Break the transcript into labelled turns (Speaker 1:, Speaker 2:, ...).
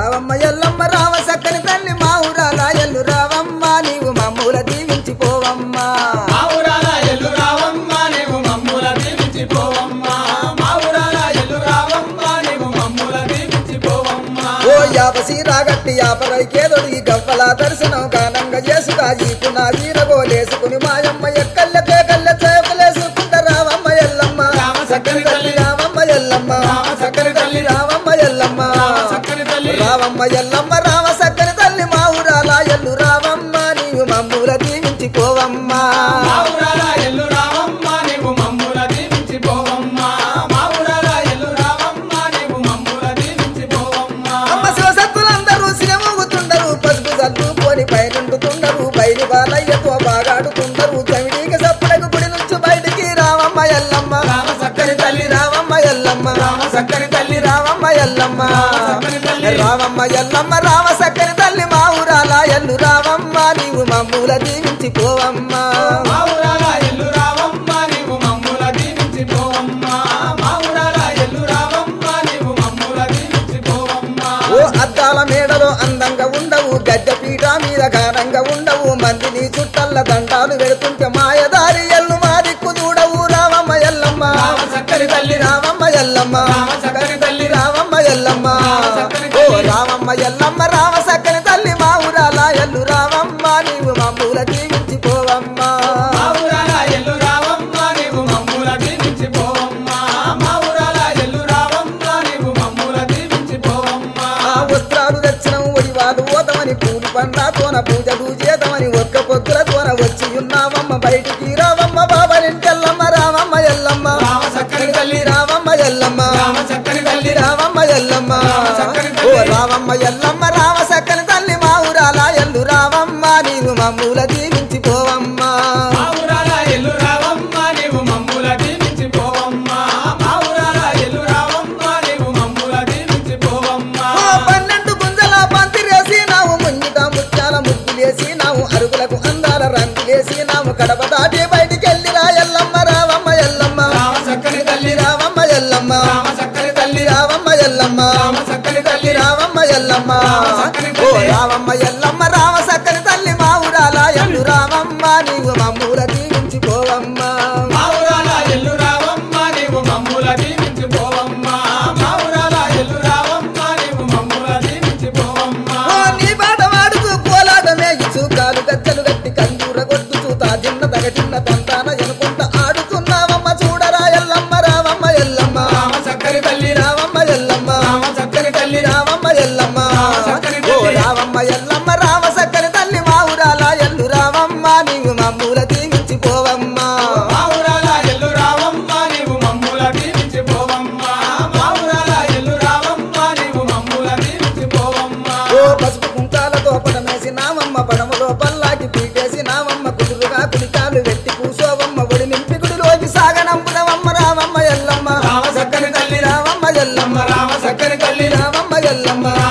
Speaker 1: రావమ్మ ఎల్లమ్మ రావ సక్కని తల్లి మా ఊరాల ఎల్లు రావమ్మ నీవు మమ్ముల దీవించి పోవమ్మా
Speaker 2: మా ఊరాల ఎల్లు రావమ్మ నీవు మమ్ముల దీవించి పోవమ్మా మా ఊరాల ఎల్లు రావమ్మ నీవు మమ్ముల దీవించి పోవమ్మా
Speaker 1: ఓ యాపసి రాగట్టి యాపరైకేదొడిగి గవ్వల దర్శనం గానంగా చేసుగా ఈపు నా వీరగోలేసుకుని మాయమ్మ ఎక్కల్ల పేకల్ల చేపలేసుకుంట రావమ్మ ఎల్లమ్మ
Speaker 2: రామ సక్కని తల్లి
Speaker 1: రావమ్మ ఎల్లమ్మ
Speaker 2: రామ సక్కని తల్లి
Speaker 1: రావమ్మ ఎల్లమ్మ
Speaker 2: రామ సక్కని తల్లి
Speaker 1: రావమ్మ ఎల్లమ్మ రామ సక్కని తల్లి మా ఊరాల ఎల్లు రావమ్మ నీవు మమ్ముల దీవించి పోవమ్మా
Speaker 2: మా ఊరాల ఎల్లు రావమ్మ నీవు మమ్ముల దీవించి పోవమ్మా మా ఊరాల ఎల్లు రావమ్మ నీవు మమ్ముల దీవించి పోవమ్మా
Speaker 1: అమ్మ శివసత్తులందరూ సినమోగుతుండరు పసుపు చల్లుకొని పైనుండుతుండరు బయలు బాలయ్యతో బాగాడుతుండరు చమిడికి సప్పుడకు గుడి నుంచి బయటికి రావమ్మ ఎల్లమ్మ
Speaker 2: రామ సక్కని తల్లి
Speaker 1: రావమ్మ ఎల్లమ్మ
Speaker 2: రామ సక్కని తల్లి
Speaker 1: రావమ్మ ఎల్లమ్మ
Speaker 2: సక్కని తల్లి.
Speaker 1: రావమ్మ ఎల్లమ్మ రామ సక్కని తల్లి మా ఊరాల ఎల్లు రావమ్మ నీవు మమ్ముల దీవించి పోవమ్మా
Speaker 2: మా ఊరాల ఎల్లు రావమ్మ నీవు మమ్ముల దీవించి పోవమ్మా మా ఊరాల ఎల్లు రావమ్మ నీవు మమ్ముల దీవించి పోవమ్మా
Speaker 1: ఓ అద్దాల మేడలో అందంగా ఉండవు గద్దె పీట మీద ఘనంగా ఉండవు మందిని చుట్టల్ల దండాలు పెడుతుంటే మాయదారి ఎల్లు మా దిక్కు చూడవు రావమ్మ ఎల్లమ్మ
Speaker 2: రామ సక్కని తల్లి
Speaker 1: రావమ్మ ఎల్లమ్మ
Speaker 2: రామ సక్కని తల్లి
Speaker 1: రావమ్మ ఎల్లమ్మ
Speaker 2: రామ సక్కని
Speaker 1: ఓ
Speaker 2: తల్లి.
Speaker 1: రావమ్మ ఎల్లమ్మ రామ సక్కని తల్లి మా ఊరాల ఎల్లు రావమ్మ నీవు మమ్ముల దీవించి పోవమ్మా
Speaker 2: మా ఊరాల ఎల్లు రావమ్మ నీవు మమ్ముల దీవించి పోవమ్మా మా ఊరాల ఎల్లు రావమ్మ నీవు మమ్ముల దీవించి పోవమ్మా
Speaker 1: ఆ వస్త్రాలు దర్శనం ఒడివాలు ఓతమని పూలు పండ్లతోన పూజలు చేతమని ఒక్క పొద్దులతోన వచ్చి ఉన్నావమ్మ బయటికి రావమ్మ బాబరింటెల్లమ్మ రావమ్మ ఎల్లమ్మ
Speaker 2: రామ సక్కని తల్లి
Speaker 1: రావమ్మ ఎల్లమ్మ
Speaker 2: రామ సక్కని తల్లి
Speaker 1: రావమ్మ ఎల్లమ్మ
Speaker 2: రామ సక్కని
Speaker 1: ఓ
Speaker 2: తల్లి.
Speaker 1: రావమ్మ ఎల్లమ్మ రామ సక్కని తల్లి మా ఊరాల ఎల్లు రావమ్మ నీవు మమ్ముల దీవించి పోవమ్మా
Speaker 2: మా ఊరాల ఎల్లు రావమ్మ నీవు మమ్ముల దీవించి పోవమ్మా మా ఊరాల ఎల్లు రావమ్మ నీవు మమ్ముల దీవించి పోవమ్మా
Speaker 1: ఓ పన్నెండు గుంజల పంతిరేసి నావు ముంగిట ముత్యాల ముగ్గులేసి నావు అరుగులకు అందాల రంగులేసి నావు కడప దాటి బయటికి వెళ్ళిరా ఎల్లమ్మ రావమ్మ ఎల్లమ్మ
Speaker 2: రామ సక్కని తల్లి
Speaker 1: రావమ్మ ఎల్లమ్మ
Speaker 2: రామ సక్కని తల్లి
Speaker 1: రావమ్మ ఎల్లమ్మ
Speaker 2: రామ సక్కని తల్లి
Speaker 1: రావమ్మ ఎల్లమ్మ
Speaker 2: రామ సక్కని
Speaker 1: ఓ
Speaker 2: తల్లి.
Speaker 1: రావమ్మ ఎల్లమ్మ రామ సక్కని తల్లి మా ఊరాల ఎల్లు రావమ్మ నీవు మమ్మూల దీవించి పోవమ్మా
Speaker 2: మా ఊరాల ఎల్లు రావమ్మ నీవు మమ్ముల దీవించి పోవమ్మా మా ఊరాల ఎల్లు రావమ్మ నీవు మమ్ముల దీవించి పోవమ్మా
Speaker 1: ఓ నీ పాట వాడుతూ కోలాటమే ఇచ్చు కాలు గజ్జలు గట్టి కందూర కొట్టుచూ తా చిన్న తగ చిన్న తంతాన ఎనుకుంట ఆడుతున్నావమ్మ చూడరా ఎల్లమ్మ రావమ్మ ఎల్లమ్మ
Speaker 2: రామ సక్కని తల్లి
Speaker 1: రావమ్మ ఎల్లమ్మ
Speaker 2: రామ సక్కని తల్లి
Speaker 1: రావమ్మ ఎల్లమ్మ
Speaker 2: రామ సక్కని
Speaker 1: ఓ
Speaker 2: తల్లి.
Speaker 1: రావమ్మ ఎల్లమ్మ రామ సక్కని తల్లి మా ఊరాల ఎల్లు రావమ్మ నీవు మమ్మూల దీవించి పోవమ్మా
Speaker 2: మా ఊరాల ఎల్లు రావమ్మ నీవు మమ్ముల దీవించి పోవమ్మా మా ఊరాల ఎల్లు రావమ్మ నీవు మమ్ముల దీవించి పోవమ్మా
Speaker 1: ఓ పసుపు కుంకాలతో పడమేసి నామమ్మ పడములో పల్లాకి పీటేసి నామమ్మ కుదురుగా కుడికాలు వెట్టి కూసోవమ్మ ఒడి నింపి గుడిలోకి సాగనంపుదవమ్మ రామమ్మ ఎల్లమ్మ
Speaker 2: రామ సక్కని తల్లి
Speaker 1: రామమ్మ ఎల్లమ్మ
Speaker 2: రామ సక్కని తల్లి
Speaker 1: రామమ్మ ఎల్లమ్మ
Speaker 2: రామ